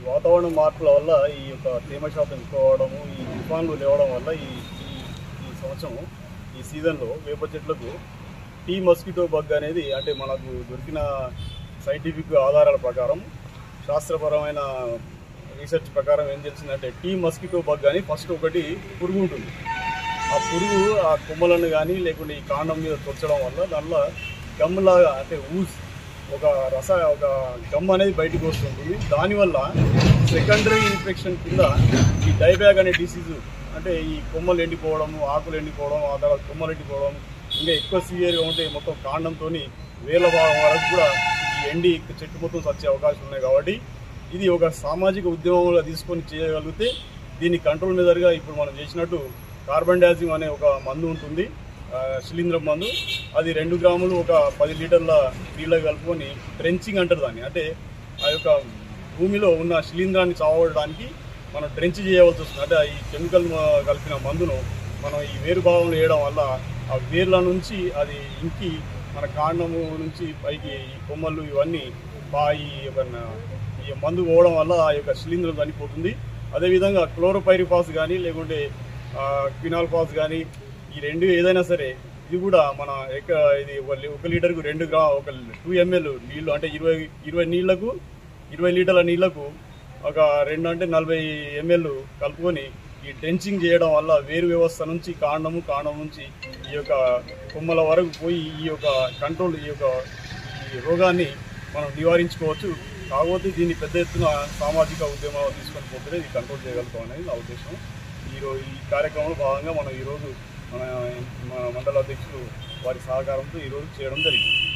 వాతావరణ మార్పుల వల్ల ఈ యొక్క తేమ శాతం ఎక్కువ అవడము ఈ తుఫాన్లు లేవడం వల్ల ఈ ఈ- ఈ సంవత్సరం ఈ సీజన్లో వేప చెట్లకు టీ మస్కిటో బగ్ అనేది అంటే మనకు దొరికిన సైంటిఫిక్ ఆధారాల ప్రకారం శాస్త్రపరమైన రీసెర్చ్ ప్రకారం ఏం తెలిసిందంటే టీ మస్కిటో బగ్ అని ఫస్ట్ ఒకటి పురుగు ఉంటుంది ఆ పురుగు ఆ కొమ్మలను కానీ లేకుంటే ఈ కాండం మీద తొచ్చడం వల్ల దానిలో గమ్లాగా అంటే ఊస్ ఒక రస ఒక గమ్ అనేది బయటకు వస్తుంటుంది దానివల్ల సెకండరీ ఇన్ఫెక్షన్ కింద ఈ డైబ్యాగ్ అనే డిసీజు అంటే ఈ కొమ్మలు ఎండిపోవడం ఆకులు ఎండిపోవడం ఆ తర్వాత కొమ్మలు ఎండిపోవడం ఇంకా ఎక్కువ సివియర్గా ఉంటే మొత్తం కాండంతో వేల భాగం వరకు కూడా ఈ ఎండి చెట్టు మొత్తం వచ్చే అవకాశం ఉన్నాయి కాబట్టి ఇది ఒక సామాజిక ఉద్యమంలో తీసుకొని చేయగలిగితే దీన్ని కంట్రోల్ మెజర్గా ఇప్పుడు మనం చేసినట్టు కార్బన్ డయాక్సిమ్ అనే ఒక మందు ఉంటుంది ఆ, శిలీంద్రం మందు అది రెండు గ్రాములు ఒక పది లీటర్ల నీళ్ళ కలుపుకొని డ్రెంచింగ్ అంటారు దాన్ని అంటే ఆ యొక్క భూమిలో ఉన్న శిలీంధ్రాన్ని చావడానికి మనం డ్రెంచ్ చేయవలసి వస్తుంది అంటే ఈ కెమికల్ మ- కలిపిన మందును మనం ఈ వేరు భాగంలో వేయడం వల్ల ఆ వేర్ల నుంచి అది ఇంకి మన కాండము నుంచి పైకి ఈ కొమ్మలు ఇవన్నీ బాగా ఈ యొక్క న- ఈ మందు పోవడం వల్ల ఆ యొక్క శిలీంధ్రం చనిపోతుంది అదేవిధంగా క్లోరోపైరిఫాస్ కానీ లేకుంటే ఆ, క్వినాల్ఫాస్ కానీ ఈ రెండు ఏదైనా సరే ఇది కూడా మన ఎక్క ఇది ఒక లీ- ఒక లీటర్కు రెండు గ్రా ఒక టూ ఎంఎల్ నీళ్లు అంటే ఇరవై ఇరవై నీళ్లకు ఇరవై లీటర్ల నీళ్లకు ఒక రెండు అంటే నలభై ఎంఎల్ కలుపుకొని ఈ డ్రెంచింగ్ చేయడం వల్ల వేరు వ్యవస్థ నుంచి కాండము కాండం నుంచి ఈ యొక్క కొమ్మల వరకు పోయి ఈ యొక్క కంట్రోల్ ఈ యొక్క ఈ రోగాన్ని మనం నివారించుకోవచ్చు కాకపోతే దీన్ని పెద్ద ఎత్తున సామాజిక ఉద్యమం తీసుకొని పోతే ఇది కంట్రోల్ చేయగలుగుతాం అనేది నా ఉద్దేశం ఈరోజు ఈ కార్యక్రమంలో భాగంగా మనం ఈరోజు మన మన మండల అధ్యక్షులు వారి సహకారంతో ఈరోజు చేయడం జరిగింది